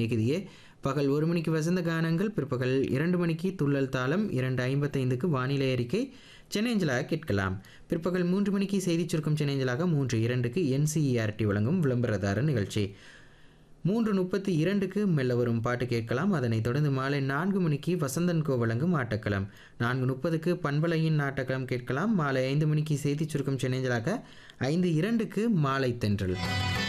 சிநேகிதியே பகல் ஒரு மணிக்கு வசந்த கானங்கள் பிற்பகல் இரண்டு மணிக்கு துள்ளல் தாளம் இரண்டு ஐம்பத்தைந்துக்கு வானிலை அறிக்கை சென்னைஞ்சலாக கேட்கலாம் பிற்பகல் மூன்று மணிக்கு செய்திச் சுருக்கம் சென்னைஞ்சலாக மூன்று இரண்டுக்கு என்சிஇஆர்டி வழங்கும் விளம்பரதார நிகழ்ச்சி மூன்று முப்பத்தி இரண்டுக்கு மெல்ல வரும் பாட்டு கேட்கலாம் அதனைத் தொடர்ந்து மாலை நான்கு மணிக்கு வசந்தன் கோ வழங்கும் ஆட்டக்களம் நான்கு முப்பதுக்கு பண்பலையின் ஆட்டக்களம் கேட்கலாம் மாலை ஐந்து மணிக்கு செய்திச் சுருக்கம் சென்னைஞ்சலாக ஐந்து இரண்டுக்கு மாலை தென்றல்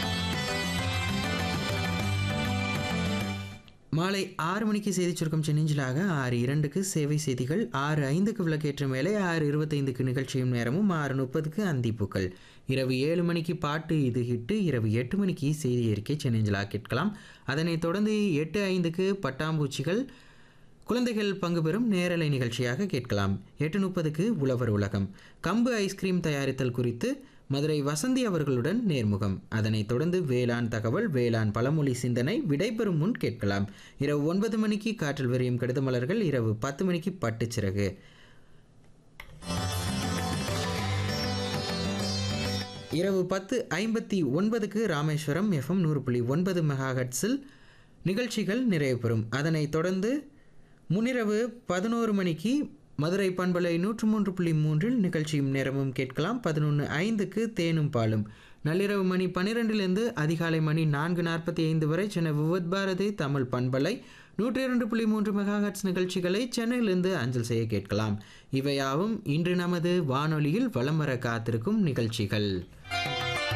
மாலை ஆறு மணிக்கு செய்திச் சுருக்கம் சென்னிஞ்சலாக ஆறு இரண்டுக்கு சேவை செய்திகள் ஆறு ஐந்துக்கு விளக்கேற்ற மேலே ஆறு இருபத்தைந்துக்கு நிகழ்ச்சியும் நேரமும் ஆறு முப்பதுக்கு அந்திப்பூக்கள் இரவு ஏழு மணிக்கு பாட்டு இது ஹிட்டு இரவு எட்டு மணிக்கு செய்தி அறிக்கை சென்னிஞ்சலா கேட்கலாம் அதனைத் தொடர்ந்து எட்டு ஐந்துக்கு பட்டாம்பூச்சிகள் குழந்தைகள் பங்கு பெறும் நேரலை நிகழ்ச்சியாக கேட்கலாம் எட்டு முப்பதுக்கு உழவர் உலகம் கம்பு ஐஸ்கிரீம் தயாரித்தல் குறித்து மதுரை வசந்தி அவர்களுடன் நேர்முகம் அதனைத் தொடர்ந்து வேளாண் தகவல் வேளாண் பழமொழி சிந்தனை விடைபெறும் முன் கேட்கலாம் இரவு ஒன்பது மணிக்கு காற்றில் விரியும் கடிதமலர்கள் இரவு பத்து மணிக்கு பட்டுச்சிறகு இரவு பத்து ஐம்பத்தி ஒன்பதுக்கு ராமேஸ்வரம் எஃப்எம் நூறு புள்ளி ஒன்பது மெகாஹட்ஸில் நிகழ்ச்சிகள் நிறைவு பெறும் அதனைத் தொடர்ந்து முன்னிரவு பதினோரு மணிக்கு மதுரை பண்பலை நூற்று மூன்று புள்ளி மூன்றில் நிகழ்ச்சியும் நேரமும் கேட்கலாம் பதினொன்று ஐந்துக்கு தேனும் பாலும் நள்ளிரவு மணி பன்னிரெண்டிலிருந்து அதிகாலை மணி நான்கு நாற்பத்தி ஐந்து வரை சென்னை விவத் பாரதி தமிழ் பண்பலை நூற்றி இரண்டு புள்ளி மூன்று மெகாஹட்ஸ் நிகழ்ச்சிகளை சென்னையிலிருந்து அஞ்சல் செய்ய கேட்கலாம் இவையாவும் இன்று நமது வானொலியில் வலம் வர காத்திருக்கும் நிகழ்ச்சிகள்